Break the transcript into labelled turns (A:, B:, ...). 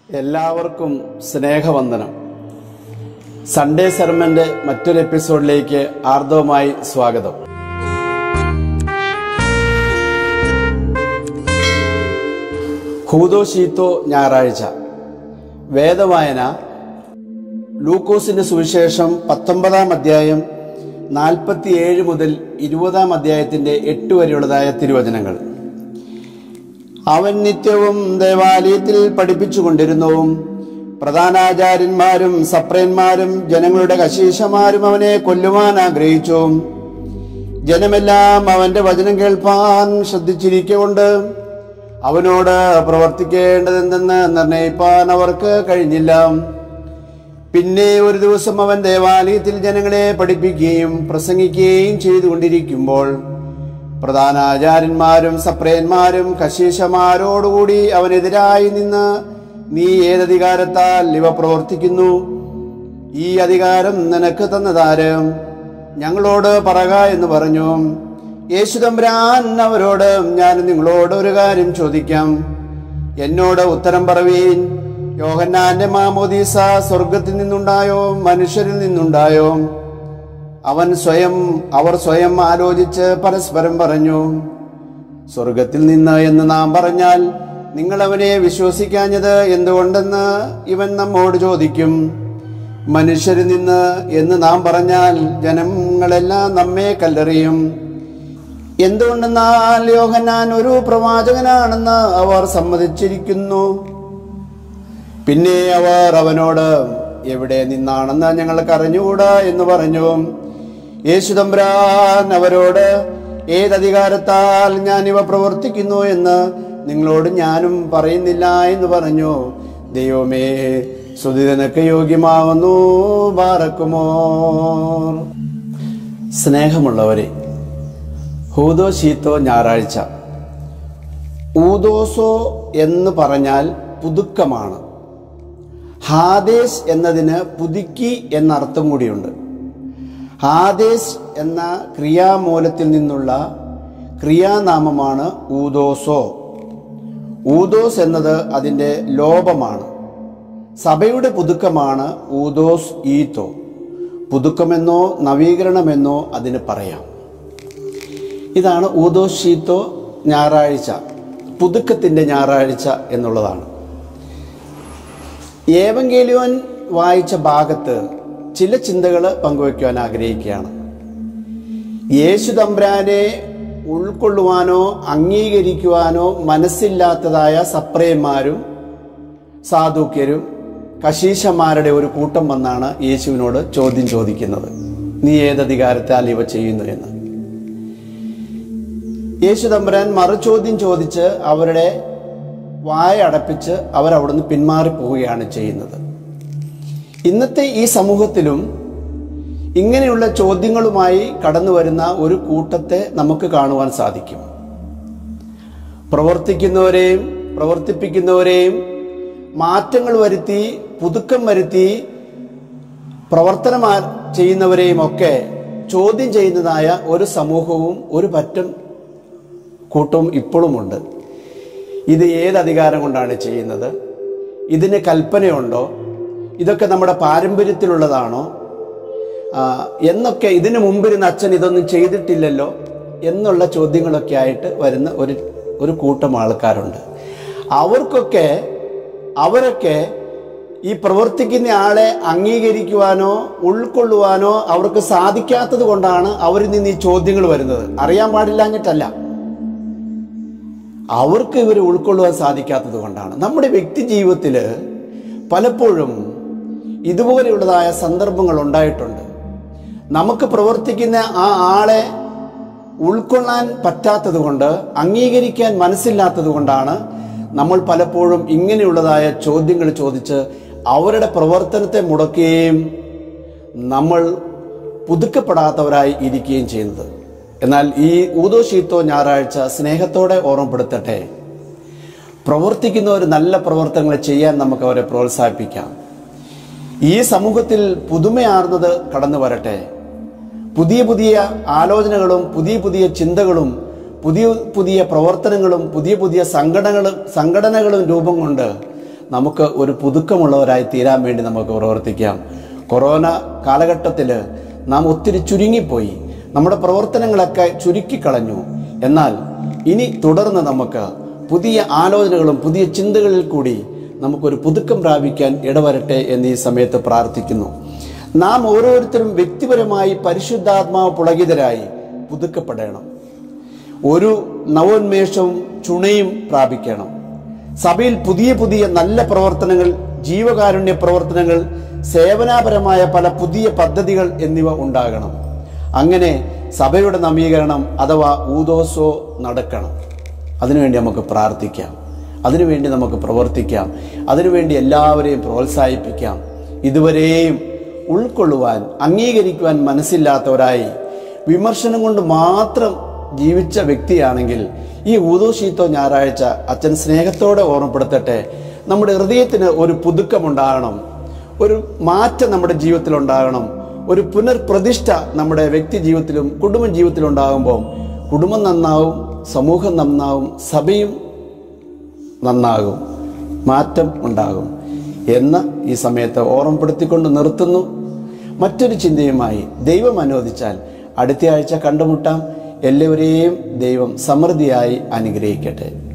A: എല്ലാവർക്കും സ്നേഹവന്ദനം സൺഡേ സെർമന്റെ മറ്റൊരു എപ്പിസോഡിലേക്ക് ആർദവമായി സ്വാഗതം ഹൂദോ ഷീത്തോ ഞായറാഴ്ച വേദവായന ലൂക്കോസിന്റെ സുവിശേഷം പത്തൊമ്പതാം അധ്യായം നാൽപ്പത്തിയേഴ് മുതൽ ഇരുപതാം അധ്യായത്തിന്റെ എട്ട് വരെയുള്ളതായ തിരുവചനങ്ങൾ അവൻ നിത്യവും ദേവാലയത്തിൽ പഠിപ്പിച്ചുകൊണ്ടിരുന്നു പ്രധാനാചാര്യന്മാരും സപ്രയന്മാരും ജനങ്ങളുടെ കശീശമാരും അവനെ കൊല്ലുവാൻ ആഗ്രഹിച്ചു ജനമെല്ലാം അവന്റെ വചനം കേൾപ്പാൻ ശ്രദ്ധിച്ചിരിക്കൊണ്ട് അവനോട് പ്രവർത്തിക്കേണ്ടതെന്തെന്ന് നിർണയിപ്പാൻ അവർക്ക് കഴിഞ്ഞില്ല പിന്നെ ഒരു ദിവസം അവൻ ദേവാലയത്തിൽ ജനങ്ങളെ പഠിപ്പിക്കുകയും പ്രസംഗിക്കുകയും ചെയ്തുകൊണ്ടിരിക്കുമ്പോൾ പ്രധാന ആചാര്യന്മാരും സപ്രയന്മാരും കശീശമാരോടുകൂടി അവനെതിരായി നിന്ന് നീ ഏതധികാരത്താൽ ഇവ പ്രവർത്തിക്കുന്നു ഈ അധികാരം നിനക്ക് തന്നതാര് ഞങ്ങളോട് പറക എന്ന് പറഞ്ഞു യേശുദമ്പരാൻ അവരോട് ഞാൻ നിങ്ങളോട് ഒരു കാര്യം ചോദിക്കാം എന്നോട് ഉത്തരം പറവീൻ യോഹന്നാന്റെ മാമോദീസ സ്വർഗത്തിൽ നിന്നുണ്ടായോ മനുഷ്യരിൽ നിന്നുണ്ടായോ അവൻ സ്വയം അവർ സ്വയം ആലോചിച്ച് പരസ്പരം പറഞ്ഞു സ്വർഗത്തിൽ നിന്ന് എന്ന് നാം പറഞ്ഞാൽ നിങ്ങൾ അവനെ വിശ്വസിക്കാഞ്ഞത് എന്തുകൊണ്ടെന്ന് ഇവൻ നമ്മോട് ചോദിക്കും മനുഷ്യരിൽ നിന്ന് എന്ന് നാം പറഞ്ഞാൽ ജനങ്ങളെല്ലാം നമ്മെ കല്ലെറിയും എന്തുകൊണ്ടെന്നാൽ യോഹന്നാൻ ഒരു പ്രവാചകനാണെന്ന് അവർ സമ്മതിച്ചിരിക്കുന്നു പിന്നെ അവർ അവനോട് എവിടെ നിന്നാണെന്ന് ഞങ്ങൾക്ക് അറിഞ്ഞുകൂടാ എന്ന് പറഞ്ഞു യേശുദമ്പരാൻ അവരോട് ഏതധികാരത്താൽ ഞാൻ ഇവ പ്രവർത്തിക്കുന്നു എന്ന് നിങ്ങളോട് ഞാനും പറയുന്നില്ല എന്ന് പറഞ്ഞു ദൈവമേ സ്തുതി നിനക്ക് യോഗ്യമാവുന്നു ബാറക്കുമോ സ്നേഹമുള്ളവരെ ഹൂദോ ശീത്തോ ഞായറാഴ്ച ഊദോസോ എന്ന് പറഞ്ഞാൽ പുതുക്കമാണ് ഹാദേശ് എന്നതിന് പുതുക്കി എന്ന അർത്ഥം കൂടിയുണ്ട് ഹാദേശ് എന്ന ക്രിയാമൂലത്തിൽ നിന്നുള്ള ക്രിയാനാമമാണ് ഊദോസോ ഊദോസ് എന്നത് അതിൻ്റെ ലോപമാണ് സഭയുടെ പുതുക്കമാണ് ഊദോസ് ഈത്തോ പുതുക്കമെന്നോ നവീകരണമെന്നോ അതിന് പറയാം ഇതാണ് ഊദോസ് ഷീത്തോ ഞായറാഴ്ച പുതുക്കത്തിൻ്റെ ഞായറാഴ്ച എന്നുള്ളതാണ് ഏവങ്കേലിയോൻ വായിച്ച ഭാഗത്ത് ചില ചിന്തകൾ പങ്കുവയ്ക്കുവാൻ ആഗ്രഹിക്കുകയാണ് യേശു തമ്പ്രാനെ ഉൾക്കൊള്ളുവാനോ അംഗീകരിക്കുവാനോ മനസ്സില്ലാത്തതായ സപ്രയന്മാരും സാധുക്യരും കശീശന്മാരുടെ ഒരു കൂട്ടം വന്നാണ് യേശുവിനോട് ചോദ്യം ചോദിക്കുന്നത് നീ ഏതധികാരത്താൽ ഇവ ചെയ്യുന്നു എന്ന് യേശു തമ്പുരാൻ മറുചോദ്യം ചോദിച്ച് അവരുടെ വായ അടപ്പിച്ച് അവരവിടുന്ന് പിന്മാറി പോവുകയാണ് ചെയ്യുന്നത് ഇന്നത്തെ ഈ സമൂഹത്തിലും ഇങ്ങനെയുള്ള ചോദ്യങ്ങളുമായി കടന്നു വരുന്ന ഒരു കൂട്ടത്തെ നമുക്ക് കാണുവാൻ സാധിക്കും പ്രവർത്തിക്കുന്നവരെയും പ്രവർത്തിപ്പിക്കുന്നവരെയും മാറ്റങ്ങൾ വരുത്തി പുതുക്കം വരുത്തി പ്രവർത്തനം ആ- ചെയ്യുന്നവരെയും ഒക്കെ ചോദ്യം ചെയ്യുന്നതായ ഒരു സമൂഹവും ഒരു പറ്റം കൂട്ടവും ഇപ്പോഴുമുണ്ട് ഇത് ഏത് അധികാരം കൊണ്ടാണ് ചെയ്യുന്നത് ഇതിന് കൽപ്പനയുണ്ടോ ഇതൊക്കെ നമ്മുടെ പാരമ്പര്യത്തിലുള്ളതാണോ ആ, എന്നൊക്കെ ഇതിനു മുമ്പിരുന്ന അച്ഛൻ ഇതൊന്നും ചെയ്തിട്ടില്ലല്ലോ എന്നുള്ള ചോദ്യങ്ങളൊക്കെ ആയിട്ട് വരുന്ന ഒരു ഒരു കൂട്ടം ആൾക്കാരുണ്ട് അവർക്കൊക്കെ അവരൊക്കെ ഈ പ്രവർത്തിക്കുന്ന ആളെ അംഗീകരിക്കുവാനോ ഉൾക്കൊള്ളുവാനോ അവർക്ക് സാധിക്കാത്തത് കൊണ്ടാണ് അവരിൽ നിന്ന് ഈ ചോദ്യങ്ങൾ വരുന്നത് അറിയാൻ പാടില്ലാഞ്ഞിട്ടല്ല അവർക്ക് ഇവർ ഉൾക്കൊള്ളുവാൻ സാധിക്കാത്തത് കൊണ്ടാണ് നമ്മുടെ വ്യക്തി ജീവിതത്തിൽ പലപ്പോഴും ഇതുപോലെയുള്ളതായ സന്ദർഭങ്ങൾ ഉണ്ടായിട്ടുണ്ട് നമുക്ക് പ്രവർത്തിക്കുന്ന ആ ആളെ ഉൾക്കൊള്ളാൻ പറ്റാത്തത് കൊണ്ട് അംഗീകരിക്കാൻ മനസ്സില്ലാത്തത് കൊണ്ടാണ് നമ്മൾ പലപ്പോഴും ഇങ്ങനെയുള്ളതായ ചോദ്യങ്ങൾ ചോദിച്ച് അവരുടെ പ്രവർത്തനത്തെ മുടക്കുകയും നമ്മൾ പുതുക്കപ്പെടാത്തവരായി ഇരിക്കുകയും ചെയ്യുന്നത് എന്നാൽ ഈ ഊതോ ശീത്തോ ഞായറാഴ്ച സ്നേഹത്തോടെ ഓർമ്മപ്പെടുത്തട്ടെ പ്രവർത്തിക്കുന്ന ഒരു നല്ല പ്രവർത്തനങ്ങൾ ചെയ്യാൻ നമുക്ക് അവരെ പ്രോത്സാഹിപ്പിക്കാം ഈ സമൂഹത്തിൽ പുതുമയാർന്നത് കടന്നു വരട്ടെ പുതിയ പുതിയ ആലോചനകളും പുതിയ പുതിയ ചിന്തകളും പുതിയ പുതിയ പ്രവർത്തനങ്ങളും പുതിയ പുതിയ സംഘടനകളും സംഘടനകളും രൂപം കൊണ്ട് നമുക്ക് ഒരു പുതുക്കമുള്ളവരായി തീരാൻ വേണ്ടി നമുക്ക് പ്രവർത്തിക്കാം കൊറോണ കാലഘട്ടത്തിൽ നാം ഒത്തിരി ചുരുങ്ങിപ്പോയി നമ്മുടെ പ്രവർത്തനങ്ങളൊക്കെ ചുരുക്കിക്കളഞ്ഞു എന്നാൽ ഇനി തുടർന്ന് നമുക്ക് പുതിയ ആലോചനകളും പുതിയ ചിന്തകളിൽ കൂടി നമുക്കൊരു പുതുക്കം പ്രാപിക്കാൻ ഇടവരട്ടെ എന്ന് ഈ സമയത്ത് പ്രാർത്ഥിക്കുന്നു നാം ഓരോരുത്തരും വ്യക്തിപരമായി പരിശുദ്ധാത്മാവ് പുളകിതരായി പുതുക്കപ്പെടണം ഒരു നവോന്മേഷവും ചുണയും പ്രാപിക്കണം സഭയിൽ പുതിയ പുതിയ നല്ല പ്രവർത്തനങ്ങൾ ജീവകാരുണ്യ പ്രവർത്തനങ്ങൾ സേവനാപരമായ പല പുതിയ പദ്ധതികൾ എന്നിവ ഉണ്ടാകണം അങ്ങനെ സഭയുടെ നവീകരണം അഥവാ ഊദോസോ നടക്കണം അതിനുവേണ്ടി നമുക്ക് പ്രാർത്ഥിക്കാം അതിനുവേണ്ടി നമുക്ക് പ്രവർത്തിക്കാം അതിനുവേണ്ടി എല്ലാവരെയും പ്രോത്സാഹിപ്പിക്കാം ഇതുവരെയും ഉൾക്കൊള്ളുവാൻ അംഗീകരിക്കുവാൻ മനസ്സില്ലാത്തവരായി വിമർശനം കൊണ്ട് മാത്രം ജീവിച്ച വ്യക്തിയാണെങ്കിൽ ഈ ഊതോശീത്തോ ഞായറാഴ്ച അച്ഛൻ സ്നേഹത്തോടെ ഓർമ്മപ്പെടുത്തട്ടെ നമ്മുടെ ഹൃദയത്തിന് ഒരു പുതുക്കമുണ്ടാകണം ഒരു മാറ്റം നമ്മുടെ ജീവിതത്തിൽ ഉണ്ടാകണം ഒരു പുനർപ്രതിഷ്ഠ നമ്മുടെ വ്യക്തി ജീവിതത്തിലും കുടുംബ ജീവിതത്തിലും ഉണ്ടാകുമ്പോൾ കുടുംബം നന്നാവും സമൂഹം നന്നാവും സഭയും നന്നാകും മാറ്റം ഉണ്ടാകും എന്ന് ഈ സമയത്ത് ഓർമ്മപ്പെടുത്തിക്കൊണ്ട് നിർത്തുന്നു മറ്റൊരു ചിന്തയുമായി ദൈവം അനുവദിച്ചാൽ അടുത്ത ആഴ്ച കണ്ടുമുട്ടാം എല്ലാവരെയും ദൈവം സമൃദ്ധിയായി അനുഗ്രഹിക്കട്ടെ